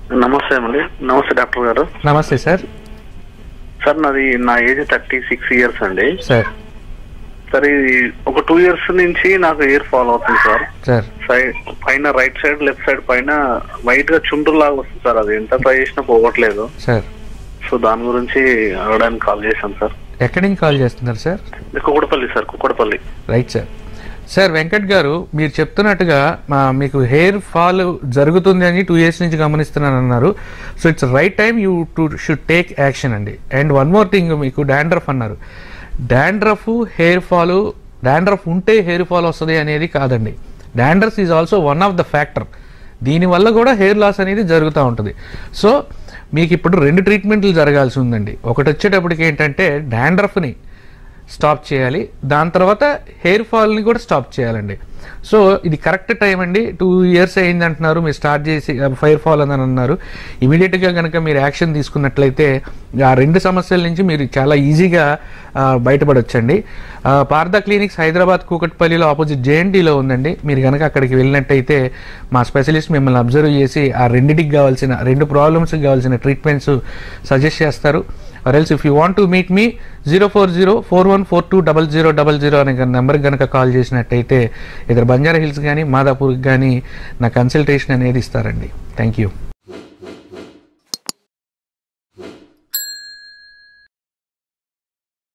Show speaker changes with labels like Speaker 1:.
Speaker 1: నమస్తే అండి నమస్తే డాక్టర్ గారు
Speaker 2: నమస్తే సార్
Speaker 1: సార్ నాది నా ఏజ్ థర్టీ సిక్స్ ఇయర్స్ అండి
Speaker 2: సార్
Speaker 1: సార్ ఇది ఒక టూ ఇయర్స్ నుంచి నాకు ఎయిర్ ఫాల్ అవుతుంది సార్
Speaker 2: సార్
Speaker 1: సైడ్ పైన రైట్ సైడ్ లెఫ్ట్ సైడ్ పైన వైట్ గా చుండ్రు లాగా వస్తుంది సార్ అది ఎంత ట్రై చేసినా పోవట్లేదు
Speaker 2: సార్
Speaker 1: సో దాని గురించి అడగడానికి కాల్ చేశాను సార్
Speaker 2: ఎక్కడి నుంచి కాల్ చేస్తున్నారు sir
Speaker 1: Kukkadapalli sir Kukkadapalli
Speaker 2: right sir sir Venkat గారు మీరు చెప్తున్నట్టుగా మా మీకు హెయిర్ ఫాల్ జరుగుతుంది అని టూ ఇయర్స్ నుంచి గమనిస్తున్నాను అన్నారు so it's right time you to should take action అండి అండ్ వన్ మోర్ థింగ్ మీకు డాండ్రఫ్ అన్నారు డాండ్రఫ్ హెయిర్ ఫాల్ డాండ్రఫ్ ఉంటే హెయిర్ ఫాల్ వస్తుంది అనేది కాదండి dandruff is also one of the factor దీనివల్ల కూడా హెయిర్ లాస్ అనేది జరుగుతూ ఉంటుంది సో మీకు ఇప్పుడు రెండు ట్రీట్మెంట్లు జరగాల్సి ఉందండి ఒకటి వచ్చేటప్పటికి ఏంటంటే డాండ్రఫ్ని స్టాప్ చేయాలి దాని తర్వాత హెయిర్ ఫాల్ని కూడా స్టాప్ చేయాలండి సో ఇది కరెక్ట్ టైం అండి టూ ఇయర్స్ అయింది అంటున్నారు మీరు స్టార్ట్ చేసి ఫైర్ ఫాల్ అని అన్నారు ఇమీడియట్గా కనుక మీరు యాక్షన్ తీసుకున్నట్లయితే ఆ రెండు సమస్యల నుంచి మీరు చాలా ఈజీగా ఆ, బయటపడొచ్చండి ఆ, పార్థా క్లినిక్స్ హైదరాబాద్ కూకట్పల్లిలో ఆపోజిట్ జేఎన్టీలో ఉందండి మీరు కనుక అక్కడికి వెళ్ళినట్టయితే మా స్పెషలిస్ట్ మిమ్మల్ని అబ్జర్వ్ చేసి ఆ రెండింటికి కావాల్సిన రెండు ప్రాబ్లమ్స్కి కావాల్సిన ట్రీట్మెంట్స్ సజెస్ట్ చేస్తారు or else if you want to meet me zero four zero four one four two double zero double zero అనే నెంబర్కి కనుక కాల్ చేసినట్టయితే ఇద్దరు బంజారా హిల్స్ కానీ మాదాపూర్కి కానీ నా కన్సల్టేషన్ అనేది ఇస్తారండి థ్యాంక్ యూ